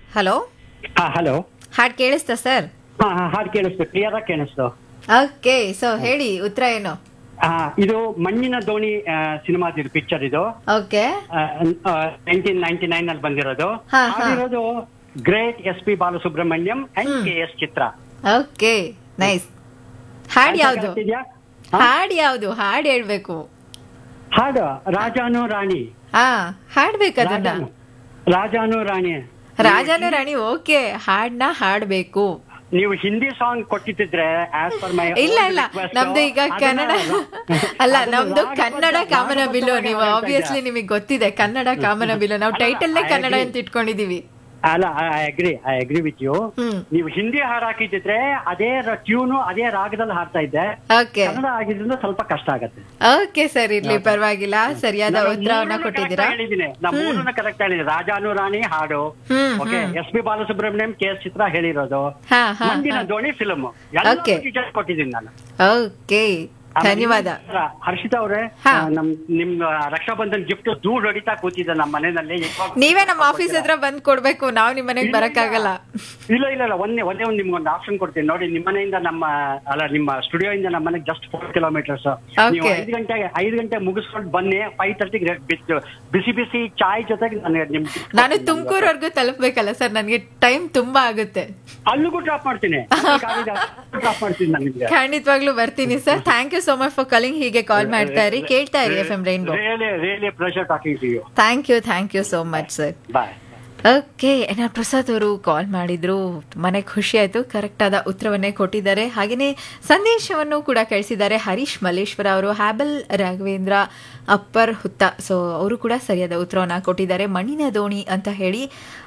Hello ಹಾ hello ಹಾಡ್ ಕೇಳಿಸ್ತಾ ಸರ್ ಹಾ ಹಾ ಹಾಡು ಕೇಳಿಸ್ತು ಕ್ಲಿಯರ್ ಆಗಿ ಕೇಳಿಸ್ತು ಓಕೆ ಸೊ ಹೇಳಿ ಉತ್ತರ ಏನು ಹಾ ಇದು ಮಣ್ಣಿನ ದೋಣಿ ಸಿನಿಮಾದ ಪಿಕ್ಚರ್ ಇದು ಓಕೆ ನೈನ್ಟೀನ್ ನೈನ್ಟಿ ನೈನ್ ಅಲ್ಲಿ ಬಂದಿರೋದು ಹಾ, ಹಾ. ಹಾಡಿರೋದು great S P Balasubrahmanyam and K S Chithra okay nice ಹಾಡ್ ಯಾವ್ದು ಇದೆಯಾ ಹಾಡ್ ಯಾವ್ದು ಹಾಡ್ ಹೇಳ್ಬೇಕು ಹಾಡು ರಾಜಾನು ರಾಣಿ ಹಾ ಹಾಡ್ಬೇಕು ಅದನ್ನ ರಾಜಾನು ರಾಜಾನು ರಾಣಿ ರಾಜಾನು ರಾಣಿ ಓಕೆ ಹಾಡ್ನ ಹಾಡ್ಬೇಕು ನೀವು ಹಿಂದಿ ಸಾಂಗ್ ಕೊಟ್ಟಿದ್ರೆ ಆಸ್ ಪರ್ ಮೈ ಇಲ್ಲ ಇಲ್ಲ ನಮ್ದು ಈಗ ಕನ್ನಡ ಅಲ್ಲ ನಮ್ದು ಕನ್ನಡ ಕಾಮನ ಬಿಲ್ಲು ನೀವು ಆಬ್ವಿಯಸ್ಲಿ ನಿಮಗೆ ಗೊತ್ತಿದೆ ಕನ್ನಡ ಕಾಮನ ಬಿಲ್ಲು ನಾವು ಅಲ್ಲ, ಟೈಟಲ್ಲೇ I ಕನ್ನಡ agree. ಅಂತ ಇಟ್ಕೊಂಡಿದೀವಿ ಅಲ್ಲ I agree I agree with you hmm ನೀವು ಹಿಂದಿ ಹಾಡು ಹಾಕಿದ್ರೆ ಅದೇ ಟ್ಯೂನು ಅದೇ ರಾಗದಲ್ಲಿ ಹಾಡ್ತಾ ಇದ್ದೆ ಓಕೆ ಕನ್ನಡ ಆಗಿದ್ರಿಂದ ಸ್ವಲ್ಪ ಕಷ್ಟ ಆಗತ್ತೆ ಓಕೆ ಸರ್ ಇರ್ಲಿ ಪರವಾಗಿಲ್ಲ ಸರಿಯಾದ ನಾನು ಉತ್ತರವನ್ನ ಮೂರನ್ನೂ ಕೊಟ್ಟಿದ್ದೀರಾ correct ಆಗಿ ಹೇಳಿದ್ದೀನಿ ನಾ ಮೂರನ್ನ ಕರೆಕ್ಟ್ ಹೇಳಿದ್ದೀನಿ ರಾಜಾನು ರಾಣಿ ಹಾಡು hmm okay S P Balasubrahmanyam K S Chithra ಹೇಳಿರೋದು ಹಾ ಹಾ ಮಂದಿನ ಧೋನಿ ಫಿಲ್ಮ್ ಎಲ್ಲ Okay. ಡೀಟೇಲ್ಸ್ ಕೊಟ್ಟಿದ್ದೀನಿ ನಾನು ಓಕೆ ಧನ್ಯವಾದ ಹರ್ಷಿತಾ ಅವ್ರೆ ಹಾ. ಆ, ನಮ್ ನಿಮ್ ರಕ್ಷಾ ಬಂಧನ್ ಗಿಫ್ಟ್ ದೂರ ಹೊಡಿತಾ ಕೂತಿದ್ದೆ ನಮ್ಮ ಮನೆಯಲ್ಲಿ ನೀವೇ ನಮ್ಮ ಆಫೀಸ್ ಹತ್ರ ಬಂದ್ ಕೊಡ್ಬೇಕು ನಾವು ನಿಮ್ ಮನೆಗ್ ಬರಕ್ಕಾಗಲ್ಲ ಇಲ್ಲ ಇಲ್ಲ ಇಲ್ಲ ಒಂದೇ ಒಂದೇ ಒಂದು ನಿಮ್ಗೊಂದು ಆಪ್ಷನ್ ಕೊಡ್ತೀನಿ ನೋಡಿ ನಿಮ್ಮ ಮನೆಯಿಂದ ನಮ್ಮ ಅಲ್ಲ ನಿಮ್ಮ ಸ್ಟುಡಿಯೋ ಇಂದ ನಮ್ಮ ಮನೆಗೆ ಜಸ್ಟ್ ಫೋರ್ ಕಿಲೋಮೀಟರ್ಸ್ ನೀವು Okay. ಐದು ಗಂಟೆಗೆ ಐದು ಗಂಟೆ ಮುಗಿಸ್ಕೊಂಡು ಬನ್ನಿ ಫೈವ್ ತರ್ಟಿಗೆ ಬಿಸಿ ಬಿಸಿ ಚಾಯ್ ಜೊತೆಗೆ ನಾನು ನಿಮ್ gift ನಾನು ಕೊಡ್ತೀನಿ ತುಮಕೂರ್ವರೆಗೂ ತಲುಪ್ಬೇಕಲ್ಲ ಸರ್ ನನಗೆ ಟೈಮ್ ತುಂಬಾ ಆಗುತ್ತೆ ಅಲ್ಲಿಗೂ ಡ್ರಾಪ್ ಮಾಡ್ತೀನಿ ಡ್ರಾಪ್ ಮಾಡ್ತೀನಿ ನಾನು ನಿಮ್ಗೆ ಖಂಡಿತವಾಗ್ಲೂ ಬರ್ತೀನಿ sir thank you so much for calling ಹೀಗೆ ಕಾಲ್ ಮಾಡ್ತಾ ಇರಿ ಕೇಳ್ತಾ ಇರಿ F M rainbow really really pleasure talking to you thank you thank you so much sir bye okay N R Prasad ಅವರು ಕಾಲ್ ಮಾಡಿದ್ರು ಮನೆ ಖುಷಿ ಆಯ್ತು ಕರೆಕ್ಟ್ ಆದ ಉತ್ತರವನ್ನೇ ಕೊಟ್ಟಿದ್ದಾರೆ ಹಾಗೆಯೇ ಸಂದೇಶವನ್ನು ಕೂಡ ಕಳಿಸಿದ್ದಾರೆ ಹರೀಶ್ ಮಲ್ಲೇಶ್ವರ ಅವರು ಹ್ಯಾಬಲ್ ರಾಘವೇಂದ್ರ ಅಪ್ಪರ್ ಹುತ್ತ ಸೊ ಅವರು ಕೂಡ ಸರಿಯಾದ ಉತ್ತರವನ್ನ ಕೊಟ್ಟಿದ್ದಾರೆ ಮಣ್ಣಿನ ದೋಣಿ ಅಂತ ಹೇಳಿ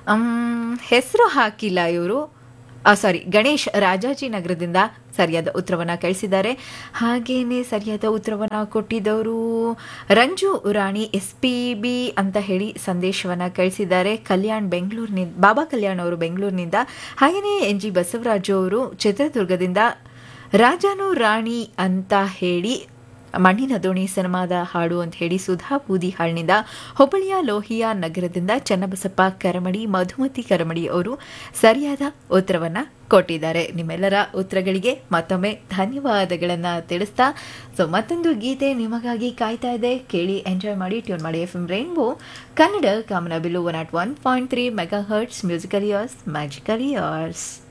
ಹೆಸರು ಹಾಕಿಲ್ಲ ಇವರು ಸಾರಿ ಗಣೇಶ್ ರಾಜಾಜಿನಗರದಿಂದ ಸರಿಯಾದ ಉತ್ತರವನ್ನ ಕಳಿಸಿದ್ದಾರೆ ಹಾಗೇನೆ ಸರಿಯಾದ ಉತ್ತರವನ್ನ ಕೊಟ್ಟಿದ್ದವರು Ranju Rani S P B ಅಂತ ಹೇಳಿ ಸಂದೇಶವನ್ನ ಕಳಿಸಿದ್ದಾರೆ ಕಲ್ಯಾಣ್ ಬೆಂಗಳೂರಿನಿಂದ ಬಾಬಾ ಕಲ್ಯಾಣ್ ಅವರು ಬೆಂಗಳೂರಿನಿಂದ ಹಾಗೆಯೇ ಎನ್ ಜಿ ಬಸವರಾಜು ಅವರು ಚಿತ್ರದುರ್ಗದಿಂದ ರಾಜಾನು ರಾಣಿ ಅಂತ ಹೇಳಿ ಮಣ್ಣಿನ ದೋಣಿ ಸಿನಿಮಾದ ಹಾಡು ಅಂತ ಹೇಳಿ ಸುಧಾ ಬೂದಿಹಾಳ್ನಿಂದ ಹುಬ್ಬಳ್ಳಿಯ ಲೋಹಿಯ ನಗರದಿಂದ ಚನ್ನಬಸಪ್ಪ ಕರಮಡಿ ಮಧುಮತಿ ಕರಮಡಿ ಅವರು ಸರಿಯಾದ ಉತ್ತರವನ್ನ ಕೊಟ್ಟಿದ್ದಾರೆ ನಿಮ್ಮೆಲ್ಲರ ಉತ್ತರಗಳಿಗೆ ಮತ್ತೊಮ್ಮೆ ಧನ್ಯವಾದಗಳನ್ನ ತಿಳಿಸ್ತಾ ಸೊ ಮತ್ತೊಂದು ಗೀತೆ ನಿಮಗಾಗಿ ಕಾಯ್ತಾ ಇದೆ ಕೇಳಿ ಎಂಜಾಯ್ ಮಾಡಿ ಟ್ಯೂನ್ ಮಾಡಿ ಎಫ್ ಎಂ ರೈನ್ಬೋ ಕನ್ನಡ ಕಾಮನ ಬಿಲ್ಲು one at one point three megahertz musical ears magical years